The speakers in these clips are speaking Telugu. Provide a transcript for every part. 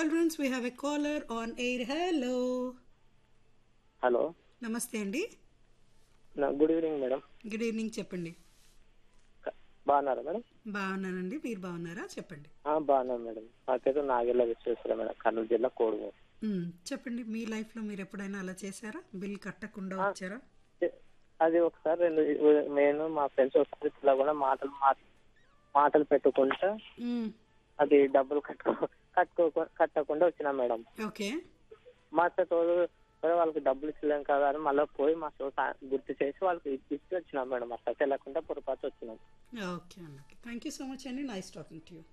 Children's, we have a caller on air. Hello. Hello నమస్తే అండి నా good evening madam good evening చెప్పండి క- బాగున్నారా మేడం బాగున్నానండి మీరు బాగున్నారా చెప్పండి ఆ, బాగున్నాను మేడం నాకైతే నాగేళ్ళ విశ్వేశ్వర మేడం కర్నూలు జిల్లా కోడుమూరు మ్మ్, చెప్పండి మీ లైఫ్లో మీరు ఎప్పుడైనా అలా చేశారా బిల్ కట్టకుండా వచ్చారా ఏ- అది ఒకసారి రెండు నేను మా ఫ్రెండ్స్ ఒకసారి ఇలా కూడా మాటలు మా- మాటలు పెట్టుకుంటా మ్మ్, అది డబ్బులు కట్టుకో కట్టుకో కట్టకుండా వచ్చినా మేడం ఓకే మా తోడు సరే వాళ్ళకి డబ్బులు ఇచ్చలేం కదా అని మళ్ళీ పోయి మా సో గుర్తు చేసి వాళ్ళకి ఇచ్చి వచ్చినాం మేడం అట్లా తెలియకుండా పొరపాటు వచ్చినాం ఓకే అండి థ్యాంక్ యూ సో మచ్ అండి nice talking to you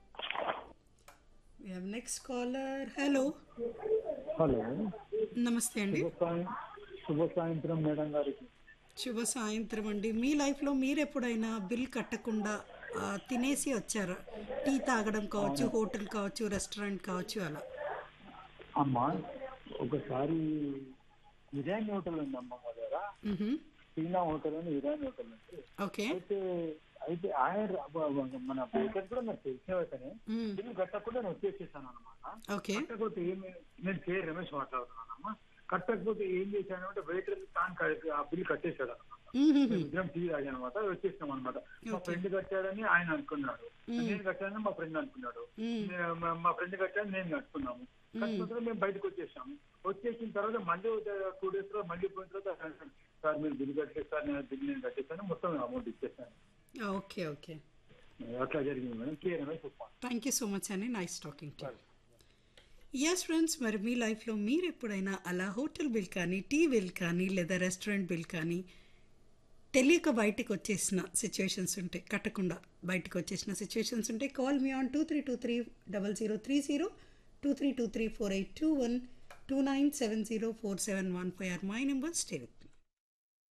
we have next caller hello hello నమస్తే అండి శుభ సాయం శుభ సాయంత్రం మేడం గారికి శుభ సాయంత్రం అండి మీ లైఫ్లో మీరు ఎప్పుడైనా బిల్ కట్టకుండా ఆ, తినేసి వచ్చారా టీ తాగడం కావచ్చు హోటల్ కావచ్చు రెస్టారెంట్ కావచ్చు అలా అమ్మా ఒకసారి ఇరాన్ హోటల్ ఉంది అమ్మ మా దగ్గర మ్హూ. చీనా హోటల్ అని ఇరాన్ హోటల్ ఉంది ఓకే అయితే అయితే ఆయన అబ్బ- అబ్బ- మన బేకర్ కూడా నాకు తెలిసిన వెంటనే మ్మ్. బిల్లు కట్టకుండా నేను వచ్చేసేసాను అనమాట ఓకే కట్టకపోతే ఏమి నేను పేరు రమేష్ మాట్లాడుతున్నానమ్మా కట్టకపోతే ఏం చేశాను అంటే వెయిటర్ తాను క- ఆ బిల్లు కట్టేశాడు అనమాట మ్మ్. ఇద్దరం టీ తాగాను అనమాట వచ్చేసాం అనమాట మా ఫ్రెండ్ కట్టాడని ఆయన అనుకున్నాడు నేను కట్టానని మా ఫ్రెండ్ అనుకున్నాడు మ్మ్. నే- మా- మా ఫ్రెండ్ కట్టాడని నేను కట్టుకున్నాము కట్టుకున్న మేము బయటకు వచ్చేసాము వచ్చేసిన తర్వాత మళ్ళీ టూ డేస్ లో మళ్ళీ పోయిన తర్వాత ఆయన అన్నాడు, సార్ మీరు బిల్లు కట్టేస్తారు నేను బిల్లు నేను కట్టేస్తాను మొత్తం అమౌంట్ ఇచ్చేస్తాను ఓకే ఓకే అట్లా జరిగింది మేడం కే రమేష్ చెప్పాను థ్యాంక్ యూ సో మచ్ అండి nice talking to yes friends మరి మీ లైఫ్లో మీరు ఎప్పుడైనా అలా హోటల్ బిల్ కానీ టీ బిల్ కానీ లేదా రెస్టారెంట్ బిల్ కానీ తెలియక బయటకు వచ్చేసిన సిచ్యువేషన్స్ ఉంటాయి కట్టకుండా బయటకు వచ్చేసిన సిచ్యువేషన్స్ ఉంటాయి call me on two three two three double zero three zero two three two three four eight two one two nine seven zero four seven one five or my number stay with me